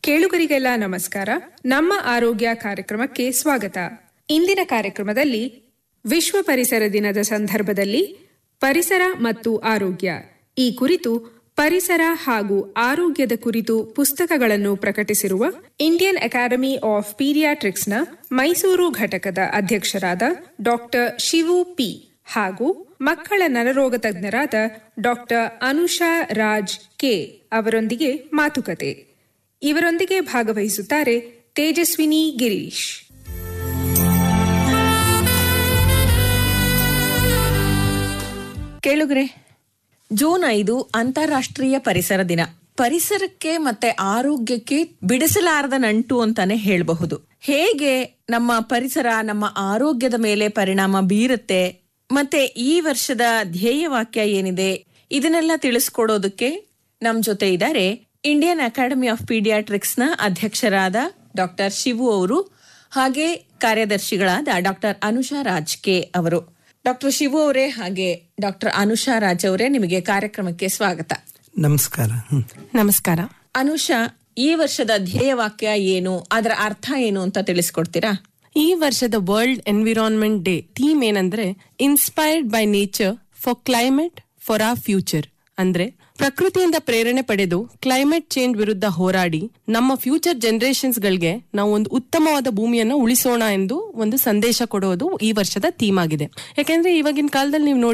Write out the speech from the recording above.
ಕೇಳುಗರಿಗೆಲ್ಲ ನಮಸ್ಕಾರ ನಮ್ಮ ಆರೋಗ್ಯ ಕಾರ್ಯಕ್ರಮಕ್ಕೆ ಸ್ವಾಗತ ಇಂದಿನ ಕಾರ್ಯಕ್ರಮದಲ್ಲಿ ವಿಶ್ವ ಪರಿಸರ ದಿನದ ಸಂದರ್ಭದಲ್ಲಿ ಪರಿಸರ ಮತ್ತು ಆರೋಗ್ಯ ಈ ಕುರಿತು ಪರಿಸರ ಹಾಗೂ ಆರೋಗ್ಯದ ಕುರಿತು ಪುಸ್ತಕಗಳನ್ನು ಪ್ರಕಟಿಸಿರುವ ಇಂಡಿಯನ್ ಅಕಾಡೆಮಿ ಆಫ್ ಪೀಡಿಯಾಟ್ರಿಕ್ಸ್ನ ಮೈಸೂರು ಘಟಕದ ಅಧ್ಯಕ್ಷರಾದ ಡಾಕ್ಟರ್ ಶಿವು ಪಿ ಹಾಗೂ ಮಕ್ಕಳ ನರರೋಗ ತಜ್ಞರಾದ ಡಾಕ್ಟರ್ ಅನುಷಾ ರಾಜ್ ಕೆ ಅವರೊಂದಿಗೆ ಮಾತುಕತೆ ಇವರೊಂದಿಗೆ ಭಾಗವಹಿಸುತ್ತಾರೆ ತೇಜಸ್ವಿನಿ ಗಿರೀಶ್ ಕೇಳುಗ್ರೆ ಜೂನ್ ಐದು ಅಂತಾರಾಷ್ಟ್ರೀಯ ಪರಿಸರ ದಿನ ಪರಿಸರಕ್ಕೆ ಮತ್ತೆ ಆರೋಗ್ಯಕ್ಕೆ ಬಿಡಿಸಲಾರದ ನಂಟು ಅಂತಾನೆ ಹೇಳಬಹುದು ಹೇಗೆ ನಮ್ಮ ಪರಿಸರ ನಮ್ಮ ಆರೋಗ್ಯದ ಮೇಲೆ ಪರಿಣಾಮ ಬೀರುತ್ತೆ ಮತ್ತೆ ಈ ವರ್ಷದ ಧ್ಯೇಯವಾಕ್ಯ ಏನಿದೆ ಇದನ್ನೆಲ್ಲ ತಿಳಿಸ್ಕೊಡೋದಕ್ಕೆ ನಮ್ ಜೊತೆ ಇದ್ದಾರೆ ಇಂಡಿಯನ್ ಅಕಾಡೆಮಿ ಆಫ್ ಪೀಡಿಯಾಟ್ರಿಕ್ಸ್ ನ ಅಧ್ಯಕ್ಷರಾದ ಡಾಕ್ಟರ್ ಶಿವು ಅವರು ಹಾಗೆ ಕಾರ್ಯದರ್ಶಿಗಳಾದ ಡಾಕ್ಟರ್ ಅನುಷಾ ರಾಜ್ ಕೆ ಅವರು ಡಾಕ್ಟರ್ ಶಿವು ಅವರೇ ಹಾಗೆ ಡಾಕ್ಟರ್ ಅನುಷಾ ರಾಜ್ ಅವರೇ ನಿಮಗೆ ಕಾರ್ಯಕ್ರಮಕ್ಕೆ ಸ್ವಾಗತ ನಮಸ್ಕಾರ ಹ್ಮ್. ನಮಸ್ಕಾರ ಅನುಷಾ ಈ ವರ್ಷದ ಧ್ಯೇಯವಾಕ್ಯ ಏನು ಅದರ ಅರ್ಥ ಏನು ಅಂತ ತಿಳಿಸ್ಕೊಡ್ತೀರಾ ಈ ವರ್ಷದ ವರ್ಲ್ಡ್ ಎನ್ವಿರಾನ್ಮೆಂಟ್ ಡೇ ಥೀಮ್ ಏನಂದ್ರೆ inspired by nature for climate for a future ಅಂದ್ರೆ ಪ್ರಕೃತಿಯಿಂದ ಪ್ರೇರಣೆ ಪಡೆದು ಕ್ಲೈಮೇಟ್ ಚೇಂಜ್ ವಿರುದ್ಧ ಹೋರಾಡಿ ನಮ್ಮ ಫ್ಯೂಚರ್ ಜನರೇಷನ್ಸ್ ಗಳಿಗೆ ನಾವು ಒಂದು ಉತ್ತಮವಾದ ಭೂಮಿಯನ್ನ ಉಳಿಸೋಣ ಎಂದು ಒಂದು ಸಂದೇಶ ಕೊಡೋದು ಈ ವರ್ಷದ ಥೀಮ್ ಆಗಿದೆ ಯಾಕೆಂದ್ರೆ ಇವಾಗಿನ ಕಾಲದಲ್ಲಿ ನೀವು ನೋಡಿ